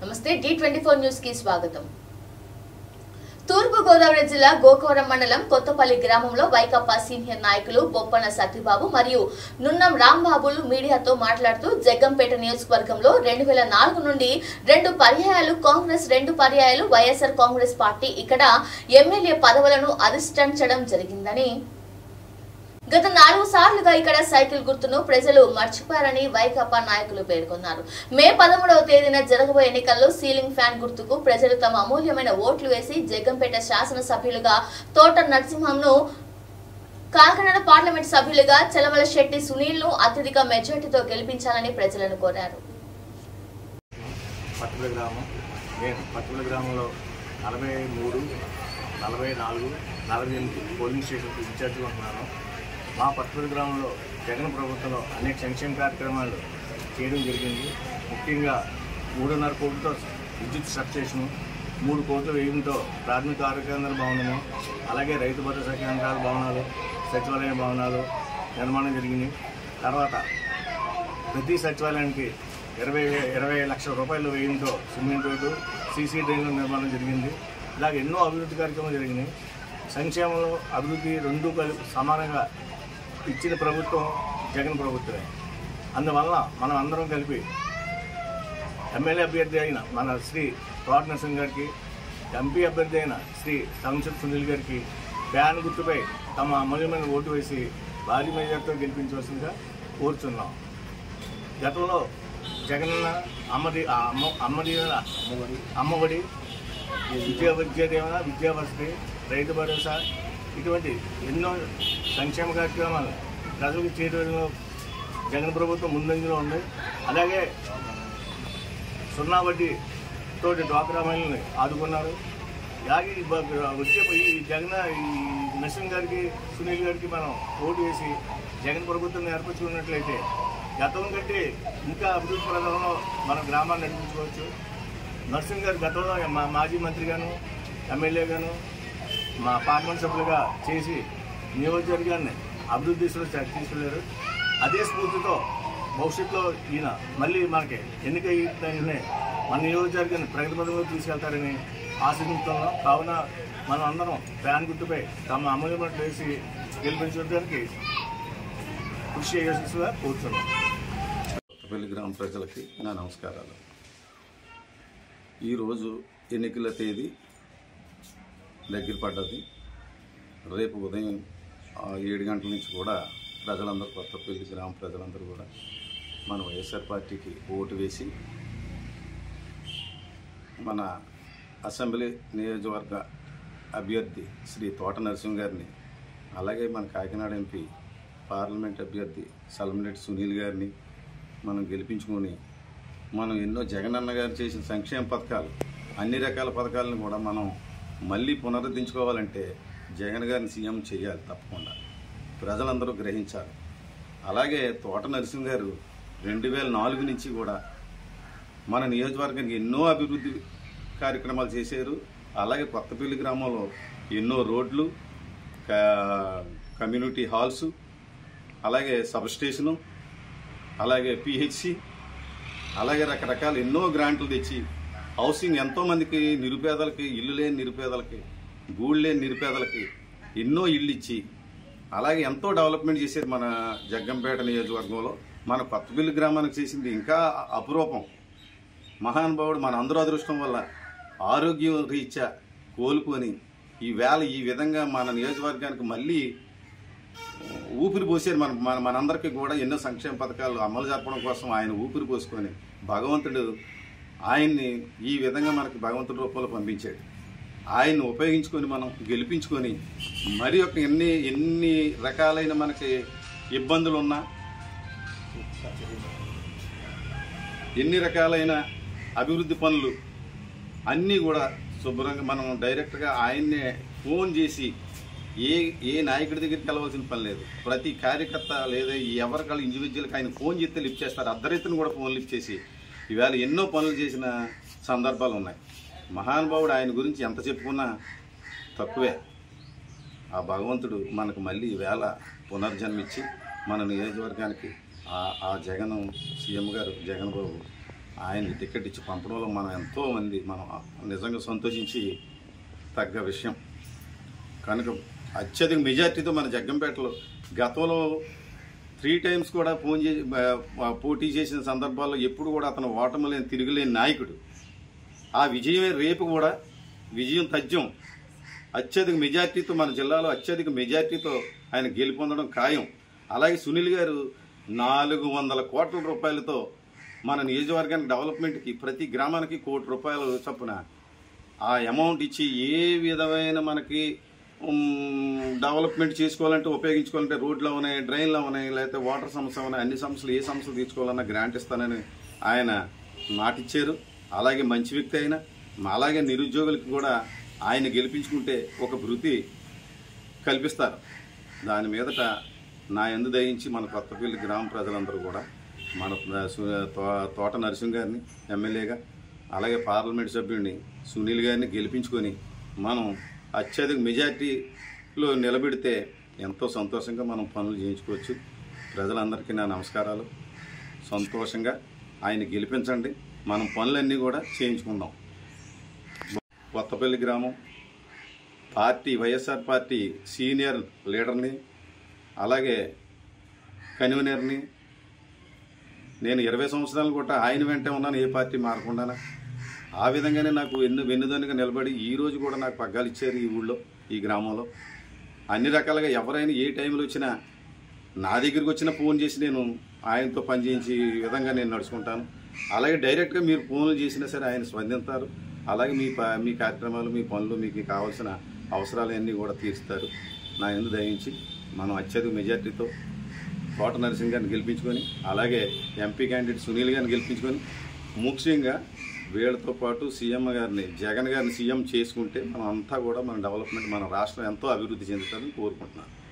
నమస్తే D twenty four news కి స్వాగతం తూర్పు గోదావరి జిల్లా గోకవరం మండలం కొత్తపల్లి గ్రామంలో వైకాపా సీనియర్ నాయకులు బొప్పన సత్యబాబు మరియు నున్నం రాంబాబులు మీడియాతో మాట్లాడుతూ జగ్గంపేట నియోజకవర్గంలో రెండు వేల నాలుగు నుండి రెండు పర్యాయాలు కాంగ్రెస్ రెండు పర్యాయాలు వైఎస్ఆర్ కాంగ్రెస్ పార్టీ ఇక్కడ ఎమ్మెల్యే పదవులను అధిష్ఠించడం జరిగిందని గత నాలుగు సార్లుగా ఇక్కడ సైకిల్ గుర్తును ప్రజలు మర్చిపోయారని వైకాపా నాయకులు పేర్కొన్నారు మే పదమూడవ తేదీన జరగబోయే ఎన్నికల్లో సీలింగ్ ఫ్యాన్ గుర్తుకు ప్రజలు తమ అమూల్యమైన ఓట్లు వేసి జగ్గంపేట శాసనసభ్యులుగా తోట నరసింహంను కాకినాడ పార్లమెంట్ సభ్యులుగా చలమల శెట్టి సునీల్ ను అత్యధిక మెజార్టీతో గెలిపించాలని ప్రజలను కోరారు పట్టుల గ్రామం నేను పట్టుల గ్రామంలో నలభై మూడు నలభై నాలుగు నలభై ఎనిమిది పోలింగ్ స్టేషన్కి ఇన్ఛార్జిగా ఉంటున్నాను మా పట్టుల గ్రామంలో జగన్ ప్రభుత్వంలో అనేక సంక్షేమ కార్యక్రమాలు చేయడం జరిగింది ముఖ్యంగా మూడున్నర కోట్లతో విద్యుత్ సబ్స్టేషను మూడు కోట్ల వ్యయంతో ప్రాథమిక ఆరోగ్య కేంద్ర భవనము అలాగే రైతు భరోసా కేంద్రాల భవనాలు సచివాలయ భవనాలు నిర్మాణం జరిగింది తర్వాత ప్రతి సచివాలయానికి ఇరవై వే- ఇరవై లక్షల రూపాయల వ్యయంతో సిమెంట్ రోడ్డు సీసీ డ్రైన్ల నిర్మాణం జరిగింది ఇలాగ ఎన్నో అభివృద్ధి కార్యక్రమాలు జరిగినాయి సంక్షేమంలో అభివృద్ధి రెండు కలి సమానంగా ఇచ్చిన ప్రభుత్వం జగన్ ప్రభుత్వమే అందువల్ల మనం అందరం కలిపి ఎమ్మెల్యే అభ్యర్థి అయిన మన శ్రీ తోట నరసింహ గారికి ఎంపీ అభ్యర్థి అయిన శ్రీ సంసద్ సునీల్ గారికి ఫ్యాన్ గుర్తుపై తమ అమూల్యమైన ఓటు వేసి భారీ మెజార్టీతో గెలిపించవలసిందిగా కోరుచున్నాం గతంలో జగనన్న అమ్మది ఆ అమ్మ అమ్మది అమ్మఒడి విద్యా విద్యా దీవెన విద్యా వసతి రైతు భరోసా ఇటువంటి ఎన్నో సంక్షేమ కార్యక్రమాలు ప్రజలకు చేయడంలో జగన్ ప్రభుత్వం ముందంజలో ఉంది అలాగే సున్నా వడ్డీ తోటి డ్వాక్రా మహిళల్ని ఆదుకున్నారు అలాగే ఈ బ- వచ్చే ఈ జగన్ ఈ నరసింహ్ గారికి సునీల్ గారికి మనం ఓటు వేసి జగన్ ప్రభుత్వం ఏర్పరచుకున్నట్లయితే గతం కంటే ఇంకా అభివృద్ధి ప్రదంలో మన గ్రామాన్ని నడిపించుకోవచ్చు నరసింహ్ గారు గతంలో మా మాజీ మంత్రిగాను ఎమ్మెల్యేగాను మా పార్లమెంట్ సభ్యులుగా చేసి నియోజకవర్గాన్ని అభివృద్ధి దిశలో చ- తీసుకెళ్లారు అదే స్ఫూర్తితో భవిష్యత్తులో ఈయన మళ్ళీ మనకి ఎన్నిక అయితేనే మన నియోజకవర్గాన్ని ప్రగతి పదంలో తీసుకెళ్తారని ఆశిస్తున్నాం కావున మనం అందరం ఫ్యాన్ గుర్తుపై తమ అమూల్యమైన వేసి గెలిపించడానికి కృషి చేయాల్సిందిగా కోరుతున్నాం కొత్తపల్లి గ్రామ ప్రజలకి నా నమస్కారాలు ఈరోజు ఎన్నికల తేదీ దగ్గర పడ్డది రేపు ఉదయం ఆ, ఏడు గంటల నుంచి కూడా ప్రజలందరూ కొత్తపల్లి గ్రామ ప్రజలందరూ కూడా మన వైఎస్ఆర్ పార్టీకి ఓటు వేసి మన అసెంబ్లీ నియోజకవర్గ అభ్యర్థి శ్రీ తోట నరసింహ గారిని అలాగే మన కాకినాడ ఎంపీ పార్లమెంట్ అభ్యర్థి సలంరెడ్డి సునీల్ గారిని మనం గెలిపించుకొని మనం ఎన్నో జగనన్న గారు చేసిన సంక్షేమ పథకాలు అన్ని రకాల పథకాలను కూడా మనం మళ్ళీ పునరుద్ధరించుకోవాలంటే జగన్ గారిని సీఎం చేయాలి తప్పకుండా ప్రజలందరూ గ్రహించాలి అలాగే తోట నరసింహ గారు రెండు వేల నాలుగు నుంచి కూడా మన నియోజకవర్గానికి ఎన్నో అభివృద్ధి కార్యక్రమాలు చేశారు అలాగే కొత్తపల్లి గ్రామంలో ఎన్నో రోడ్లు క- కమ్యూనిటీ హాల్స్ అలాగే సబ్ స్టేషను అలాగే పిహెచ్సి అలాగే రకరకాల ఎన్నో గ్రాంట్లు తెచ్చి హౌసింగ్ ఎంతో మందికి నిరుపేదలకి ఇల్లు లేని నిరుపేదలకి గూడు లేని నిరుపేదలకి ఎన్నో ఇళ్ళు ఇచ్చి అలాగే ఎంతో డెవలప్మెంట్ చేసేది మన జగ్గంపేట నియోజకవర్గంలో మన కొత్తపల్లి గ్రామానికి చేసింది ఇంకా అపురూపం మహానుభావుడు మన అందరూ అదృష్టం వల్ల ఆరోగ్యం రీత్యా కోలుకొని ఈ వేళ ఈ విధంగా మన నియోజకవర్గానికి మళ్ళీ ఊపిరి పోసారు మన మన మనందరికీ కూడా ఎన్నో సంక్షేమ పథకాలు అమలు జరపడం కోసం ఆయన ఊపిరి పోసుకొని భగవంతుడు ఆయన్ని ఈ విధంగా మనకి భగవంతుడి రూపంలో పంపించాడు ఆయన్ని ఉపయోగించుకొని మనం గెలిపించుకొని మరి ఒక ఎన్ని ఎన్ని రకాలైన మనకి ఇబ్బందులు ఉన్నా ఎన్ని రకాలైన అభివృద్ధి పనులు అన్నీ కూడా శుభ్రంగా మనం డైరెక్ట్గా ఆయన్నే ఫోన్ చేసి ఏ ఏ నాయకుడి దగ్గరికి వెళ్ళవలసిన పని లేదు ప్రతి కార్యకర్త లేదా ఎవరికాళ్ళు ఇండివిజువల్కి ఆయన ఫోన్ చేస్తే లిఫ్ట్ చేస్తారు అర్ధరైతుని కూడా ఫోన్ లిఫ్ట్ చేసి ఇవాళ ఎన్నో పనులు చేసిన సందర్భాలు ఉన్నాయి మహానుభావుడు ఆయన గురించి ఎంత చెప్పుకున్నా తక్కువే ఆ భగవంతుడు మనకు మళ్ళీ వేళ పునర్జన్మిచ్చి మన నియోజకవర్గానికి ఆ- ఆ జగన్ సీఎం గారు జగన్ బాబు ఆయనకి టికెట్ ఇచ్చి పంపడంలో మనం ఎంతో మంది మనం నిజంగా సంతోషించి తగ్గ విషయం కనుక అత్యధిక మెజార్టీతో మన జగ్గంపేటలో గతంలో త్రీ టైమ్స్ కూడా ఫోన్ చేసి ఆ, పోటీ చేసిన సందర్భాల్లో ఎప్పుడు కూడా అతను ఓటమి లేని తిరుగులేని నాయకుడు ఆ విజయమే రేపు కూడా విజయం తథ్యం అత్యధిక మెజార్టీతో మన జిల్లాలో అత్యధిక మెజార్టీతో ఆయన గెలుపొందడం ఖాయం అలాగే సునీల్ గారు నాలుగు వందల కోట్ల రూపాయలతో మన నియోజకవర్గానికి డెవలప్మెంట్కి ప్రతి గ్రామానికి కోటి రూపాయలు చొప్పున ఆ అమౌంట్ ఇచ్చి ఏ విధమైన మనకి ఉమ్, డెవలప్మెంట్ చేసుకోవాలంటే ఉపయోగించుకోవాలంటే రోడ్లు ఉన్నాయి డ్రైన్లు ఉన్నాయి లేకపోతే వాటర్ సమస్య ఉన్నాయి అన్ని సమస్యలు ఏ సమస్యలు తీర్చుకోవాలన్నా గ్రాంట్ ఇస్తానని ఆయన మాటిచ్చారు అలాగే మంచి వ్యక్తి అయినా అలాగే నిరుద్యోగులకు కూడా ఆయన గెలిపించుకుంటే ఒక వృత్తి కల్పిస్తారు దాని మీదట నా ఎందు దయించి మన కొత్తపల్లి గ్రామ ప్రజలందరూ కూడా మన సు- తో- తోట నరసింహ గారిని ఎమ్మెల్యేగా అలాగే పార్లమెంట్ సభ్యుడిని సునీల్ గారిని గెలిపించుకొని మనం అత్యధిక మెజార్టీలో నిలబెడితే ఎంతో సంతోషంగా మనం పనులు చేయించుకోవచ్చు ప్రజలందరికీ నా నమస్కారాలు సంతోషంగా ఆయన గెలిపించండి మనం పనులన్నీ కూడా చేయించుకుందాం కొత్తపల్లి గ్రామం పార్టీ వైఎస్ఆర్ పార్టీ సీనియర్ లీడర్ని అలాగే కన్వీనర్ని నేను ఇరవై సంవత్సరాలు కూడా ఆయన వెంటే ఉన్నాను ఏ పార్టీ మారకుండా ఆ విధంగానే నాకు ఎన్ను వెన్నుదన్నుగా నిలబడి ఈ రోజు కూడా నాకు పగ్గాలు ఇచ్చారు ఈ ఊళ్ళో ఈ గ్రామంలో అన్ని రకాలుగా ఎవరైనా ఏ టైంలో వచ్చినా నా దగ్గరికి వచ్చిన ఫోన్ చేసి నేను ఆయనతో పనిచేయించి ఈ విధంగా నేను నడుచుకుంటాను అలాగే డైరెక్ట్గా మీరు ఫోన్లు చేసినా సరే ఆయన స్పందిస్తారు అలాగే మీ ప- మీ కార్యక్రమాలు మీ పనులు మీకు కావాల్సిన అవసరాలన్నీ కూడా తీరుస్తారు నా ఎందు దయించి మనం అత్యధిక మెజార్టీతో కోట నరసింహ్ గారిని గెలిపించుకొని అలాగే ఎంపీ క్యాండిడేట్ సునీల్ గారిని గెలిపించుకొని ముఖ్యంగా వీళ్ళతో పాటు సీఎం గారిని జగన్ గారిని సీఎం చేసుకుంటే మనం అంతా కూడా మన డెవలప్మెంట్ మన రాష్ట్రం ఎంతో అభివృద్ధి చెందుతుందని కోరుకుంటున్నాను